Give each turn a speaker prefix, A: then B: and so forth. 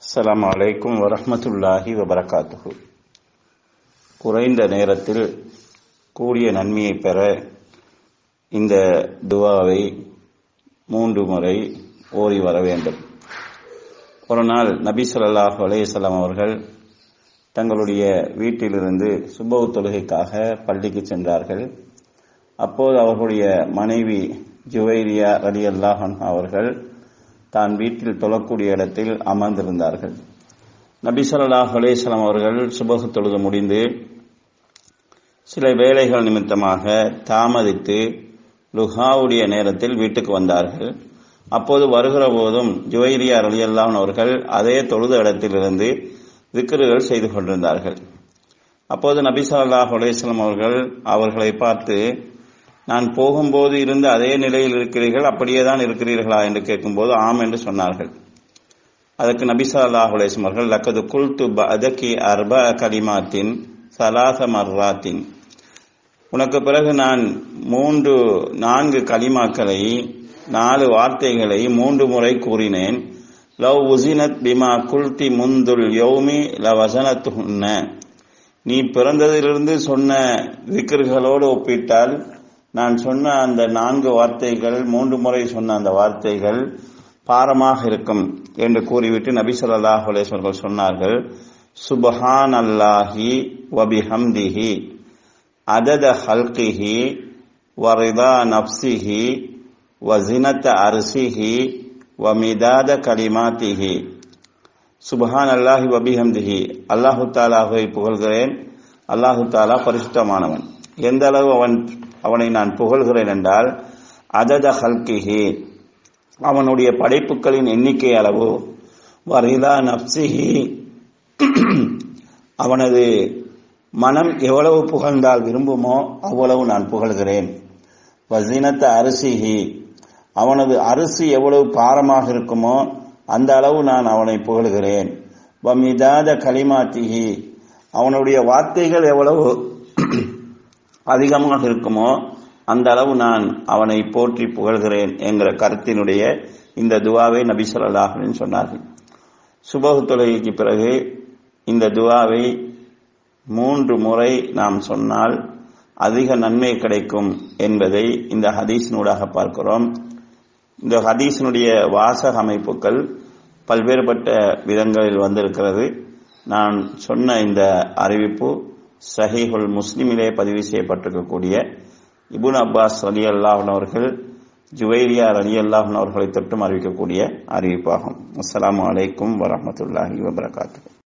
A: அஸ்ஸலாமு அலைக்கும் வரஹ்மத்துல்லாஹி வபரகாத்துஹு குறைந்த நேரத்தில் கூடிய நன்மையை பெற இந்த துவாவை மூன்று முறை ஓதி வர வேண்டும் ஒரு நாள் நபி ஸல்லல்லாஹு அலைஹி வஸல்லம் அவர்கள் தங்களுடைய வீட்டிலிருந்து சுபவு தொழுகைக்காக பள்ளிக்கு சென்றார்கள் அப்போது அவர்களுடைய மனைவி ஜுவைரியா ரலியல்லாஹு அன்ஹா அவர்கள் தான் வீட்டில் தொழக்கூடிய இடத்தில் அமர்ந்திருந்தார்கள் நபி ஸல்லல்லாஹு அலைஹி வஸல்லம் அவர்கள் சுபஹ் தொழுது முடிந்து சில வேலைகள் நிமித்தமாக தாமதித்து லுஹாவுடைய நேரத்தில் வீட்டுக்கு வந்தார்கள் அப்போது வருகிற போதும் ஜுவைரியா ரலியல்லாஹு அவர்கள் அதே தொழுத இடத்திலிருந்து விக்கிர்கள் செய்து கொண்டிருந்தார்கள் அப்போது நபி ஸல்லல்லாஹு அலைஹி வஸல்லம் அவர்கள் அவர்களை பார்த்து நான் போகும்போது இருந்த அதே நிலையில் இருக்கிறீர்கள் அப்படியே தான் இருக்கிறீர்களா என்று கேட்கும்போது ஆம் என்று சொன்னார்கள் அதற்கு நபி ஸல்லல்லாஹு அலைஹி வஸல்லம் அவர்கள் லக்கது குல்து பஅதகி அர்ப கலிமாத்தின் சலாச மர்ராத்தின் உனக்கு பிறகு நான் மூன்று நான்கு கலிமாக்களை நாலு வார்த்தைகளை மூன்று முறை கூறினேன் லவ் உசினத் பிமா குல்தி முந்துல் யௌமி ல வசனத்துன்ன நீ பிறந்ததிலிருந்து சொன்ன விக்கிர்களோடு ஒப்பிட்டால் நான் சொன்ன அந்த நான்கு வார்த்தைகள் மூன்று முறை சொன்ன அந்த வார்த்தைகள் பாரமாக இருக்கும் என்று கூறிவிட்டு நபி ஸல்லல்லாஹு அலைஹி வஸல்லம் சொன்னார்கள் சுபஹான் அல்லாஹி வபிஹம்திஹி அதத ஹல்கிஹி வரிதா நப்சிஹி வசினத்த அரிசிஹி வமிதாத கலிமாத்திஹி சுபஹான் அல்லாஹி வபிஹம்திஹி அல்லாஹு தாலாவை புகழ்கிறேன் அல்லாஹு தாலா பரிசுத்தமானவன் எந்த அளவு அவன் அவனை நான் புகழ்கிறேன் என்றால் அதத ஹல்கிஹி அவனுடைய படைப்புகளின் எண்ணிக்கை அளவு வரிதா நப்சிஹி அவனது மனம் எவ்வளவு புகழ்ந்தால் விரும்புமோ அவ்வளவு நான் புகழ்கிறேன் வசீனத்த அரிசிஹி அவனது அரிசி எவ்வளவு பாரமாக இருக்குமோ அந்த அளவு நான் அவனை புகழ்கிறேன் வமிதாத களிமாத்திஹி அவனுடைய வார்த்தைகள் எவ்வளவு அதிகமாக இருக்குமோ அந்த அளவு நான் அவனை போற்றி புகழ்கிறேன் என்கிற கருத்தினுடைய இந்த துவாவை நபி சொல்லாஹின் சொன்னார்கள் சுபகு தொழுகைக்கு பிறகு இந்த துவாவை மூன்று முறை நாம் சொன்னால் அதிக நன்மை கிடைக்கும் என்பதை இந்த ஹதீஸினூடாக பார்க்கிறோம் இந்த ஹதீஸினுடைய வாசக அமைப்புகள் பல்வேறுபட்ட விதங்களில் வந்திருக்கிறது நான் சொன்ன இந்த அறிவிப்பு சஹீஹுல் முஸ்லிமிலே பதிவு செய்யப்பட்டிருக்கக்கூடிய இபுன் அப்பாஸ் அலி அல்லாஹன் அவர்கள் ஜுவைரியா அலி அல்லாஹன் அவர்களை தொட்டும் அறிவிக்கக்கூடிய அறிவிப்பாகும் அஸ்லாம் வலைக்கும் வரமத்துல்லாஹி வபரகாத்து